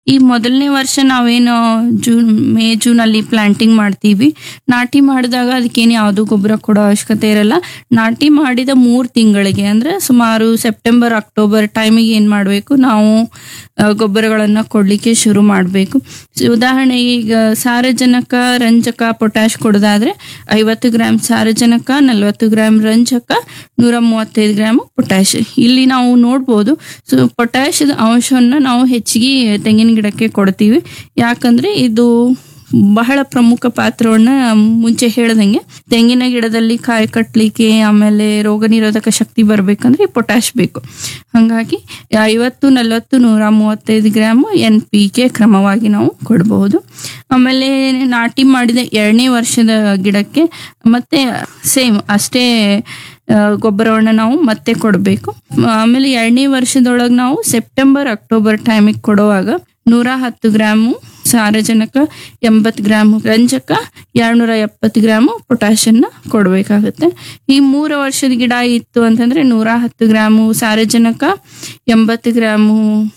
ಈ ಮೊದಲನೇ ವರ್ಷ ನಾವೇನು ಜೂನ್ ಮೇ ಜೂನ್ ಅಲ್ಲಿ ಪ್ಲಾಂಟಿಂಗ್ ಮಾಡ್ತೀವಿ ನಾಟಿ ಮಾಡಿದಾಗ ಅದಕ್ಕೇನು ಯಾವುದು ಗೊಬ್ಬರ ಕೊಡೋ ಅವಶ್ಯಕತೆ ಇರಲ್ಲ ನಾಟಿ ಮಾಡಿದ ಮೂರ್ ತಿಂಗಳಿಗೆ ಅಂದ್ರೆ ಸುಮಾರು ಸೆಪ್ಟೆಂಬರ್ ಅಕ್ಟೋಬರ್ ಟೈಮಿಗೆ ಏನ್ ಮಾಡಬೇಕು ನಾವು ಆ, ಗೊಬ್ಬರಗಳನ್ನ ಕೊಡ್ಲಿಕ್ಕೆ ಶುರು ಮಾಡಬೇಕು ಉದಾಹರಣೆಗೆ ಈಗ ಸಾರಜನಕ ರಂಜಕ ಪೊಟ್ಯಾಶ್ ಕೊಡೋದಾದ್ರೆ ಐವತ್ತು ಗ್ರಾಮ್ ಸಾರಜನಕ ನಲವತ್ತು ಗ್ರಾಮ್ ರಂಜಕ ನೂರ ಮೂವತ್ತೈದು ಗ್ರಾಮ್ ಪೊಟ್ಯಾಶ್ ಇಲ್ಲಿ ನಾವು ನೋಡ್ಬೋದು ಸೊ ಪೊಟ್ಯಾಶದ ಅಂಶವನ್ನ ನಾವು ಹೆಚ್ಚಿಗೆ ತೆಂಗಿನ ಗಿಡಕ್ಕೆ ಕೊಡ್ತೀವಿ ಯಾಕಂದ್ರೆ ಇದು ಬಹಳ ಪ್ರಮುಖ ಪಾತ್ರವನ್ನ ಮುಂಚೆ ಹೇಳ್ದಂಗೆ ತೆಂಗಿನ ಗಿಡದಲ್ಲಿ ಕಾಯಿ ಕಟ್ಟಲಿಕ್ಕೆ ಆಮೇಲೆ ರೋಗ ನಿರೋಧಕ ಶಕ್ತಿ ಬರ್ಬೇಕಂದ್ರೆ ಈ ಪೊಟ್ಯಾಶ್ ಬೇಕು ಹಾಗಾಗಿ ಐವತ್ತು ನಲವತ್ತು ನೂರ ಮೂವತ್ತೈದು ಗ್ರಾಮ್ ಎನ್ ಪಿ ಕೆ ಕ್ರಮವಾಗಿ ನಾವು ಕೊಡಬಹುದು ಆಮೇಲೆ ನಾಟಿ ಮಾಡಿದ ಎರಡನೇ ವರ್ಷದ ಗಿಡಕ್ಕೆ ಮತ್ತೆ ಸೇಮ್ ಅಷ್ಟೇ ಆ, ಗೊಬ್ಬರವನ್ನ ನಾವು ಮತ್ತೆ ಕೊಡಬೇಕು ಆಮೇಲೆ ಎರಡನೇ ವರ್ಷದೊಳಗೆ ನಾವು ಸೆಪ್ಟೆಂಬರ್ ಅಕ್ಟೋಬರ್ ಟೈಮಿಗೆ ಕೊಡುವಾಗ ನೂರ ಹತ್ತು ಗ್ರಾಮು ಸಾರಜನಕ ಎಂಬತ್ತು ಗ್ರಾಮ್ ರಂಜಕ ಎರಡ್ನೂರ ಎಪ್ಪತ್ತು ಗ್ರಾಮು ಪೊಟ್ಯಾಷನ್ನ ಕೊಡಬೇಕಾಗುತ್ತೆ ಈ ಮೂರು ವರ್ಷದ ಗಿಡ ಇತ್ತು ಅಂತಂದ್ರೆ ನೂರ ಹತ್ತು ಗ್ರಾಮು ಸಾರಜನಕ ಎಂಬತ್ತು ಗ್ರಾಮು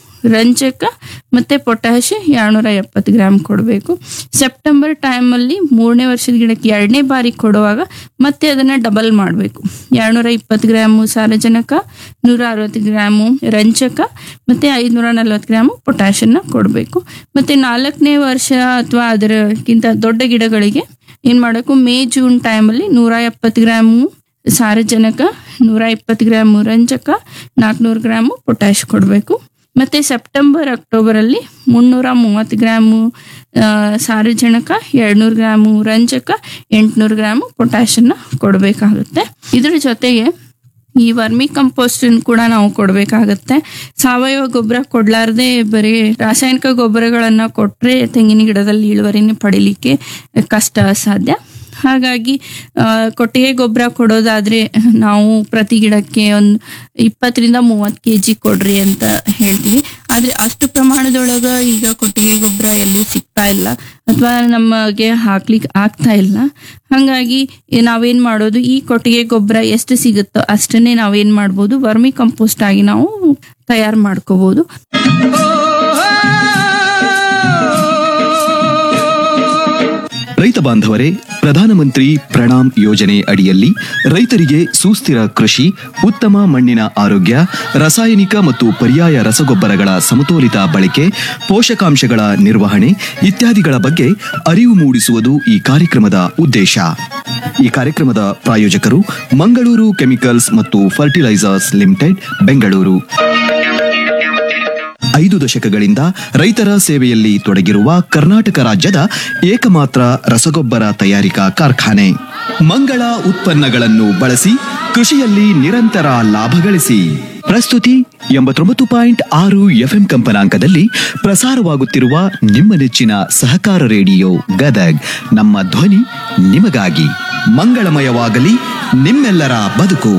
ರಂಜಕ ಮತ್ತೆ ಪೊಟ್ಯಾಶ್ ಎರಡ್ನೂರ ಎಪ್ಪತ್ತು ಗ್ರಾಮ್ ಕೊಡಬೇಕು ಸೆಪ್ಟೆಂಬರ್ ಟೈಮಲ್ಲಿ ಮೂರನೇ ವರ್ಷದ ಗಿಡಕ್ಕೆ ಎರಡನೇ ಬಾರಿ ಕೊಡುವಾಗ ಮತ್ತೆ ಅದನ್ನ ಡಬಲ್ ಮಾಡಬೇಕು ಎರಡ್ನೂರ ಇಪ್ಪತ್ತು ಗ್ರಾಮು ಸಾರಜನಕ ನೂರ ಅರವತ್ತು ಗ್ರಾಮು ರಂಜಕ ಮತ್ತೆ ಐದುನೂರ ನಲ್ವತ್ತು ಗ್ರಾಮು ಪೊಟ್ಯಾಷನ್ನ ಕೊಡಬೇಕು ಮತ್ತೆ ನಾಲ್ಕನೇ ವರ್ಷ ಅಥವಾ ಅದರಕ್ಕಿಂತ ದೊಡ್ಡ ಗಿಡಗಳಿಗೆ ಏನ್ ಮಾಡಬೇಕು ಮೇ ಜೂನ್ ಟೈಮಲ್ಲಿ ನೂರ ಎಪ್ಪತ್ತು ಗ್ರಾಮು ಸಾರಜನಕ ನೂರ ಇಪ್ಪತ್ತು ಗ್ರಾಮು ರಂಜಕ ನಾಲ್ಕುನೂರು ಗ್ರಾಮು ಪೊಟ್ಯಾಶ್ ಕೊಡಬೇಕು ಮತ್ತೆ ಸೆಪ್ಟೆಂಬರ್ ಅಕ್ಟೋಬರ್ ಅಲ್ಲಿ ಮುನ್ನೂರ ಮೂವತ್ತು ಗ್ರಾಮು ಆ, ಸಾರಜನಕ ಎರಡ್ನೂರು ಗ್ರಾಮು ರಂಜಕ ಎಂಟ್ನೂರು ಗ್ರಾಮು ಪೊಟ್ಯಾಷನ್ನ ಕೊಡಬೇಕಾಗುತ್ತೆ ಇದ್ರ ಜೊತೆಗೆ ಈ ವರ್ಮಿ ಕಂಪೋಸ್ಟ್ ಕೂಡ ನಾವು ಕೊಡಬೇಕಾಗತ್ತೆ ಸಾವಯವ ಗೊಬ್ಬರ ಕೊಡ್ಲಾರ್ದೆ ಬರೀ ರಾಸಾಯನಿಕ ಗೊಬ್ಬರಗಳನ್ನ ಕೊಟ್ರೆ ತೆಂಗಿನ ಗಿಡದಲ್ಲಿ ಇಳುವರಿನ ಪಡಿಲಿಕ್ಕೆ ಕಷ್ಟ ಸಾಧ್ಯ ಹಾಗಾಗಿ ಆ, ಕೊಟ್ಟಿಗೆ ಗೊಬ್ಬರ ಕೊಡೋದಾದ್ರೆ ನಾವು ಪ್ರತಿ ಗಿಡಕ್ಕೆ ಒಂದು ಇಪ್ಪತ್ತರಿಂದ ಮೂವತ್ತು ಕೆ ಜಿ ಕೊಡ್ರಿ ಅಂತ ಹೇಳ್ತೀವಿ ಆದ್ರೆ ಅಷ್ಟು ಪ್ರಮಾಣದೊಳಗ ಈಗ ಕೊಟ್ಟಿಗೆ ಗೊಬ್ಬರ ಎಲ್ಲೂ ಸಿಗ್ತಾ ಇಲ್ಲ ಅಥವಾ ನಮಗೆ ಹಾಕ್ಲಿಕ್ಕೆ ಆಗ್ತಾ ಇಲ್ಲ ಹಾಗಾಗಿ ನಾವೇನ್ ಮಾಡೋದು ಈ ಕೊಟ್ಟಿಗೆ ಗೊಬ್ಬರ ಎಷ್ಟು ಸಿಗುತ್ತೋ ಅಷ್ಟನ್ನೇ ನಾವೇನ್ ಮಾಡ್ಬೋದು ವರ್ಮಿ ಕಂಪೋಸ್ಟ್ ಆಗಿ ನಾವು ತಯಾರು ಮಾಡ್ಕೋಬಹುದು ರೈತ ಬಾಂಧವರೇ ಪ್ರಧಾನಮಂತ್ರಿ ಪ್ರಣಾಮ್ ಯೋಜನೆ ಅಡಿಯಲ್ಲಿ ರೈತರಿಗೆ ಸುಸ್ಥಿರ ಕೃಷಿ ಉತ್ತಮ ಮಣ್ಣಿನ ಆರೋಗ್ಯ ರಾಸಾಯನಿಕ ಮತ್ತು ಪರ್ಯಾಯ ರಸಗೊಬ್ಬರಗಳ ಸಮತೋಲಿತ ಬಳಕೆ ಪೋಷಕಾಂಶಗಳ ನಿರ್ವಹಣೆ ಇತ್ಯಾದಿಗಳ ಬಗ್ಗೆ ಅರಿವು ಮೂಡಿಸುವುದು ಈ ಕಾರ್ಯಕ್ರಮದ ಉದ್ದೇಶ ಈ ಕಾರ್ಯಕ್ರಮದ ಪ್ರಾಯೋಜಕರು ಮಂಗಳೂರು ಕೆಮಿಕಲ್ಸ್ ಮತ್ತು ಫರ್ಟಿಲೈಸರ್ಸ್ ಲಿಮಿಟೆಡ್ ಬೆಂಗಳೂರು ಐದು ದಶಕಗಳಿಂದ ರೈತರ ಸೇವೆಯಲ್ಲಿ ತೊಡಗಿರುವ ಕರ್ನಾಟಕ ರಾಜ್ಯದ ಏಕಮಾತ್ರ ರಸಗೊಬ್ಬರ ತಯಾರಿಕಾ ಕಾರ್ಖಾನೆ ಮಂಗಳ ಉತ್ಪನ್ನಗಳನ್ನು ಬಳಸಿ ಕೃಷಿಯಲ್ಲಿ ನಿರಂತರ ಲಾಭ ಗಳಿಸಿ ಪ್ರಸ್ತುತಿ ಎಂಬತ್ತೊಂಬತ್ತು ಪಾಯಿಂಟ್ ಆರು ಎಫ್ಎಂ ಕಂಪನಾಂಕದಲ್ಲಿ ಪ್ರಸಾರವಾಗುತ್ತಿರುವ ನಿಮ್ಮ ನೆಚ್ಚಿನ ಸಹಕಾರ ರೇಡಿಯೋ ಗದಗ್ ನಮ್ಮ ಧ್ವನಿ ನಿಮಗಾಗಿ ಮಂಗಳಮಯವಾಗಲಿ ನಿಮ್ಮೆಲ್ಲರ ಬದುಕು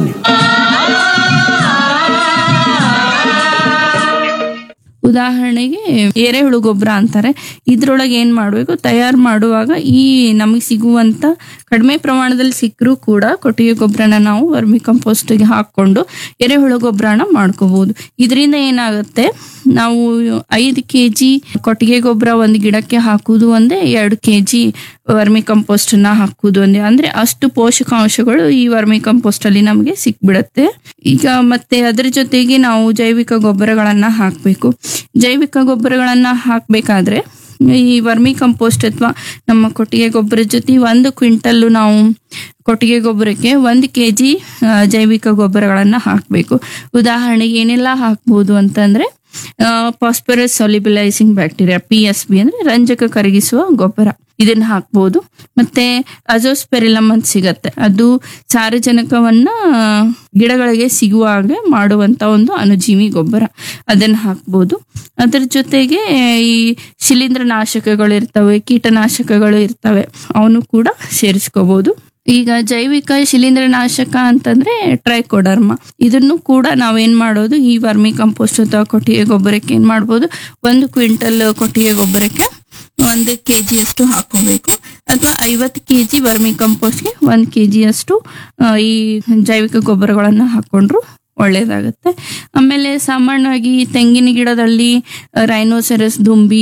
ಉದಾಹರಣೆಗೆ ಎರೆಹುಳು ಗೊಬ್ಬರ ಅಂತಾರೆ ಇದ್ರೊಳಗೆ ಏನ್ ಮಾಡ್ಬೇಕು ತಯಾರು ಮಾಡುವಾಗ ಈ ನಮಗೆ ಸಿಗುವಂತ ಕಡಿಮೆ ಪ್ರಮಾಣದಲ್ಲಿ ಸಿಕ್ಕರೂ ಕೂಡ ಕೊಟ್ಟಿಗೆ ಗೊಬ್ಬರನ ನಾವು ವರ್ಮಿ ಕಂಪೋಸ್ಟ್ಗೆ ಹಾಕೊಂಡು ಎರೆಹುಳು ಗೊಬ್ಬರನ ಮಾಡ್ಕೋಬಹುದು ಇದರಿಂದ ಏನಾಗುತ್ತೆ ನಾವು ಐದು ಕೆ ಜಿ ಕೊಟ್ಟಿಗೆ ಗೊಬ್ಬರ ಒಂದು ಗಿಡಕ್ಕೆ ಹಾಕುವುದು ಒಂದೇ ಎರಡು ಕೆ ಜಿ ವರ್ಮಿ ಕಂಪೋಸ್ಟ್ ನ ಹಾಕುವುದು ಒಂದೇ ಅಂದ್ರೆ ಅಷ್ಟು ಪೋಷಕಾಂಶಗಳು ಈ ವರ್ಮಿ ಕಂಪೋಸ್ಟ್ ಅಲ್ಲಿ ನಮಗೆ ಸಿಕ್ಬಿಡತ್ತೆ ಈಗ ಮತ್ತೆ ಅದ್ರ ಜೊತೆಗೆ ನಾವು ಜೈವಿಕ ಗೊಬ್ಬರಗಳನ್ನ ಹಾಕಬೇಕು ಜೈವಿಕ ಗೊಬ್ಬರಗಳನ್ನ ಹಾಕ್ಬೇಕಾದ್ರೆ ಈ ವರ್ಮಿ ಕಂಪೋಸ್ಟ್ ಅಥವಾ ನಮ್ಮ ಕೊಟ್ಟಿಗೆ ಗೊಬ್ಬರದ ಜೊತೆ ಒಂದು ಕ್ವಿಂಟಲ್ ನಾವು ಕೊಟ್ಟಿಗೆ ಗೊಬ್ಬರಕ್ಕೆ ಒಂದು ಕೆ ಜಿ ಜೈವಿಕ ಗೊಬ್ಬರಗಳನ್ನ ಹಾಕಬೇಕು ಉದಾಹರಣೆಗೆ ಏನೆಲ್ಲ ಹಾಕ್ಬೋದು ಅಂತಂದ್ರೆ phosphorus solubilising bacteria P S B ಅಂದ್ರೆ ರಂಜಕ ಕರಗಿಸುವ ಗೊಬ್ಬರ ಇದನ್ನ ಹಾಕ್ಬೋದು ಮತ್ತೆ ಅಜೋಸ್ಪೆರಿಲಮ್ ಅಂತ ಸಿಗತ್ತೆ ಅದು ಸಾರಜನಕವನ್ನ ಆ, ಗಿಡಗಳಿಗೆ ಸಿಗುವ ಹಾಗೆ ಮಾಡುವಂತ ಒಂದು ಅಣುಜೀವಿ ಗೊಬ್ಬರ ಅದನ್ನ ಹಾಕ್ಬೋದು ಅದ್ರ ಜೊತೆಗೆ ಈ ಶಿಲೀಂಧ್ರ ನಾಶಕಗಳು ಇರ್ತವೆ ಕೀಟನಾಶಕಗಳು ಇರ್ತವೆ ಅವನು ಕೂಡ ಸೇರಿಸ್ಕೋಬಹುದು ಈಗ ಜೈವಿಕ ಶಿಲೀಂಧ್ರ ನಾಶಕ ಅಂತಂದ್ರೆ ಟ್ರೈಕೋಡರ್ಮ ಇದನ್ನು ಕೂಡ ನಾವೇನ್ ಮಾಡೋದು ಈ ವರ್ಮಿ ಕಂಪೋಸ್ಟ್ ಅಥವಾ ಕೊಟ್ಟಿಗೆ ಗೊಬ್ಬರಕ್ಕೆ ಏನ್ ಮಾಡ್ಬೋದು ಒಂದು ಕ್ವಿಂಟಲ್ ಕೊಟ್ಟಿಗೆ ಗೊಬ್ಬರಕ್ಕೆ ಒಂದು ಕೆ ಅಷ್ಟು ಹಾಕೋಬೇಕು ಅಥವಾ ಐವತ್ತು ಕೆ ಜಿ ವರ್ಮಿ ಕಂಪೋಸ್ಟ್ಗೆ ಒಂದು ಕೆ ಅಷ್ಟು ಆ, ಈ ಜೈವಿಕ ಗೊಬ್ಬರಗಳನ್ನ ಹಾಕೊಂಡ್ರು ಒಳ್ಳೇದಾಗುತ್ತೆ ಆಮೇಲೆ ಸಾಮಾನ್ಯವಾಗಿ ತೆಂಗಿನ ಗಿಡದಲ್ಲಿ ರೈನೋಸೆರಸ್ ದುಂಬಿ